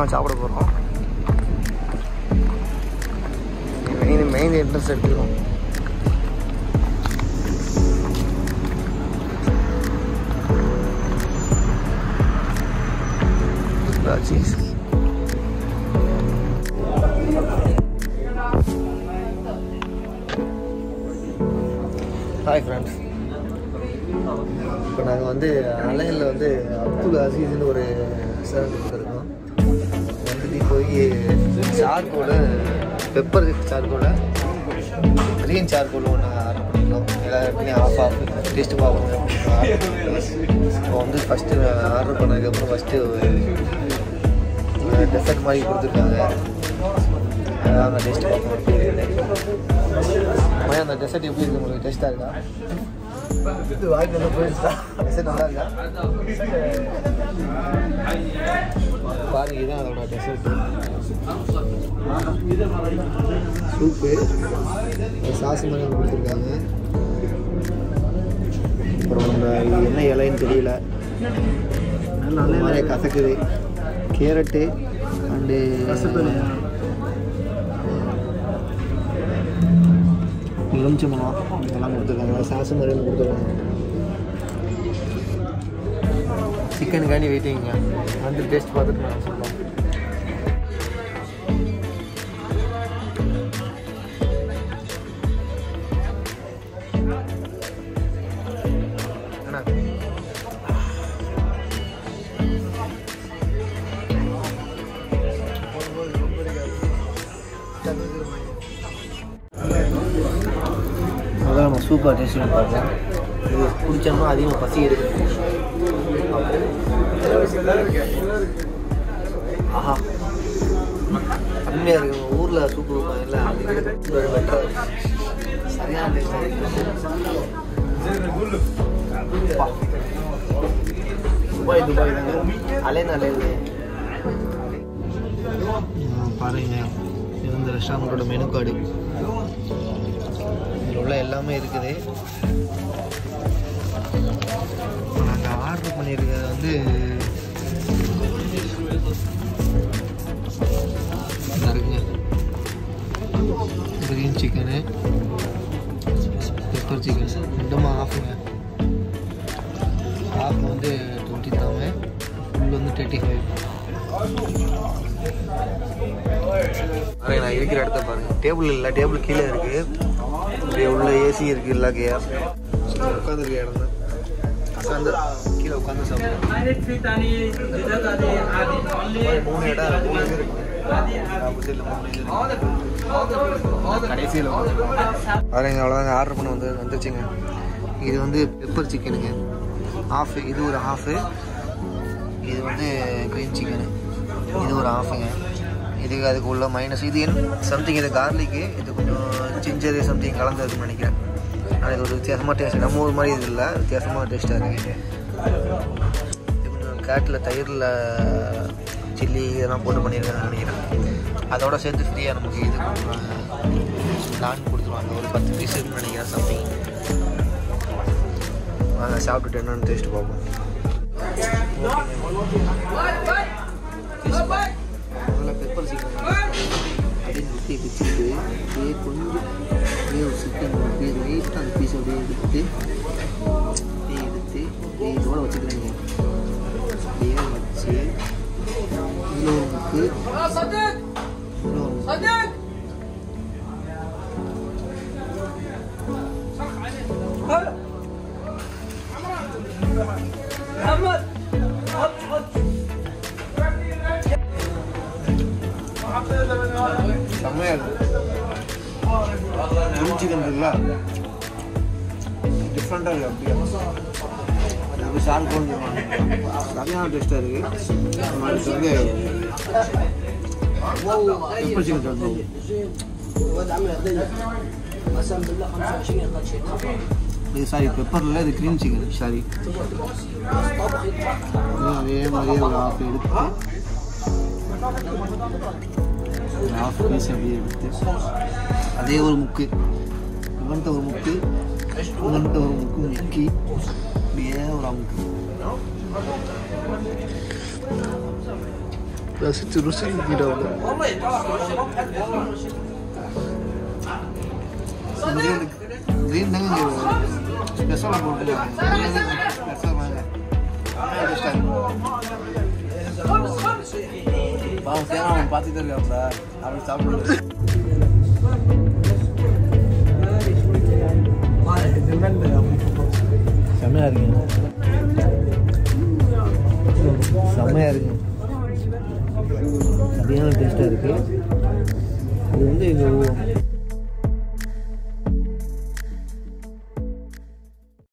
தான் சாப்பிட போகிறோம் மெயின் மெயின் என்ட்ரன்ஸ் எடுத்துக்கிறோம் சீஸ் ஹாய் ஃப்ரெண்ட்ஸ் இப்போ நாங்கள் வந்து அலையில் வந்து அப்துல் அசீஸ்னு ஒரு ரெஸ்டாரண்ட் கொடுத்துருக்கோம் வந்துட்டு போய் charcoal pepper charcoal green charcoal ஒன்று ஆர்டர் பண்ணியிருந்தோம் எல்லாருக்குமே ஆஃப் ஆஃப் டேஸ்ட்டு பார்க்கணும் இப்போ வந்து ஃபஸ்ட்டு ஆர்டர் பண்ணதுக்கப்புறம் ஃபஸ்ட்டு டெசர்ட் மாதிரி கொடுத்துருக்காங்க அதான் டேஸ்ட்டு பார்க்கணும் மயா அந்த டெசர்ட் எப்படி இருக்கு உங்களுக்கு டேஸ்ட்டாக இருக்கா இது வாய்க்கு வந்து போயிடுச்சா டெசர்ட் நல்லா இருக்கா பாருங்க இதுதான் அதோட டெசர்ட் சூப்பு சாஸ் மாதிரி ஒன்று கொடுத்துருக்காங்க அப்புறம் இந்த இது என்ன இலைன்னு தெரியல ஒரு மாதிரியே கசக்குது கேரட்டு அண்டு எலுமிச்சம்பழம் இதெல்லாம் கொடுத்துருக்காங்க சாஸ் மாதிரி ஒன்று கொடுத்துருக்காங்க சிக்கனுக்காண்டி வெயிட்டிங்க வந்து டேஸ்ட் பார்த்துட்டு நான் சொல்லுவோம் அண்ணா அதான் நம்ம சூப்பர் டேஸ்ட்னு பார்த்தேன் இது குடிச்சோம்னா அதிகமாக பசி எடுக்கும் ஆஹா கம்மியாக இருக்கு உங்கள் ஊரில் சூப்பு வைப்பாங்கல்ல அது விட பெட்டர் சரியான டேஸ்ட் துபாய் துபாய் தாங்க அலைன் அலைன் பாருங்க இது வந்து ரெஸ்டாரண்ட்டோட மெனு கார்டு இதில் உள்ள எல்லாமே இருக்குது நாங்கள் ஆர்டர் பண்ணியிருக்கிறது வந்து இதா இருக்குங்க கிரீன் சிக்கனு பெப்பர் சிக்கன் ரெண்டுமா ஆஃபுங்க ஆஃப் வந்து டுவெண்ட்டி தாங்க ஃபுல் வந்து தேர்ட்டி ஃபைவ் பாருங்க நான் இருக்கிற இடத்த பாருங்க டேபிள் இல்லை டேபிள் கீழே இருக்கு அப்படியே உள்ள ஏசி இருக்கு இல்லாக்கையா உட்காந்துருக்க இடம் தான் உட்காந்து கீழே உட்காந்து சாப்பிடுறேன் மூணு இடம் மூணு இது இருக்கு opposite ல மூணு இது இருக்கு. கடைசியில் பாருங்க அவ்வளோதாங்க ஆர்டர் பண்ண வந்து வந்துச்சுங்க இது வந்து பெப்பர் சிக்கனுங்க ஹாஃப் இது ஒரு ஹாஃபு இது வந்து க்ரீன் சிக்கனு இது ஒரு ஹாஃபுங்க இதுக்கு அதுக்கு உள்ள மைனஸ் இது சம்திங் இது கார்லிக்கு இது கொஞ்சம் ஜிஞ்சர் சம்திங் கலந்ததுன்னு நினைக்கிறேன் ஆனால் இது ஒரு வித்தியாசமாக டேஸ்ட் நம்ம ஊர் மாதிரி இது இல்லை வித்தியாசமாக டேஸ்ட்டாக இருக்குது இது கொஞ்சம் கேட்டில் தயிரில் சில்லி இதெல்லாம் போட்டு பண்ணியிருக்காங்கன்னு நினைக்கிறேன் அதோட சேர்த்து ஃப்ரீயாக நமக்கு இது கொடுத்துருவாங்க நான் கொடுத்துருவாங்க ஒரு பத்து பீஸ் இருக்குன்னு நினைக்கிறேன் சம்திங் வாங்க சாப்பிட்டுட்டு என்னன்னு டேஸ்ட் பார்ப்போம் முதல்ல பெப்பர் சிக்கன் அப்படியே முட்டையை பிச்சுட்டு அப்படியே கொஞ்சம் அப்படியே ஒரு சிக்கன் அப்படியே லைட்டாக அந்த பீஸ் அப்படியே எடுத்து அப்படியே எடுத்து அப்படியே இதோட வச்சுக்கிறாங்க அப்படியே வச்சு இதில் ஒரு முக்கு இதில் ஒரு முக்கு செம்மையாக இருக்கு கிரில் சிக்கன் இருக்குல்ல டிஃப்ரெண்ட்டாக இருக்குது அப்படியே அது சார் போன்னு சரியான டேஸ்ட்டாக இருக்குது அடுத்து வந்து பெப்பர் சிக்கன் தந்தோம் இது சாரி பெப்பரில் இது க்ரீம் சிக்கன் சாரி அதே மாதிரியே ஒரு ஆஃப் எடுத்து ஹாஃப் பீஸ் அப்படியே எடுத்து அதே ஒரு முக்கு இவன்ட்ட ஒரு முக்கு இவன்ட்ட ஒரு முக்கு முக்கி அப்படியே ஒரு அமுக்கு ரசிச்சு ருசிக்கிட்ட வந்து கிரீன் தாங்க ஸ்பெஷலாக போட்டு பாவம் சேனா அவன் பார்த்துட்டு இருக்காப்ல அவன் சாப்பிடுறது செம்மையா இருக்குங்க செம்மையாக இருக்குங்க சரியான டேஸ்ட்டாக இருக்குது இது வந்து இது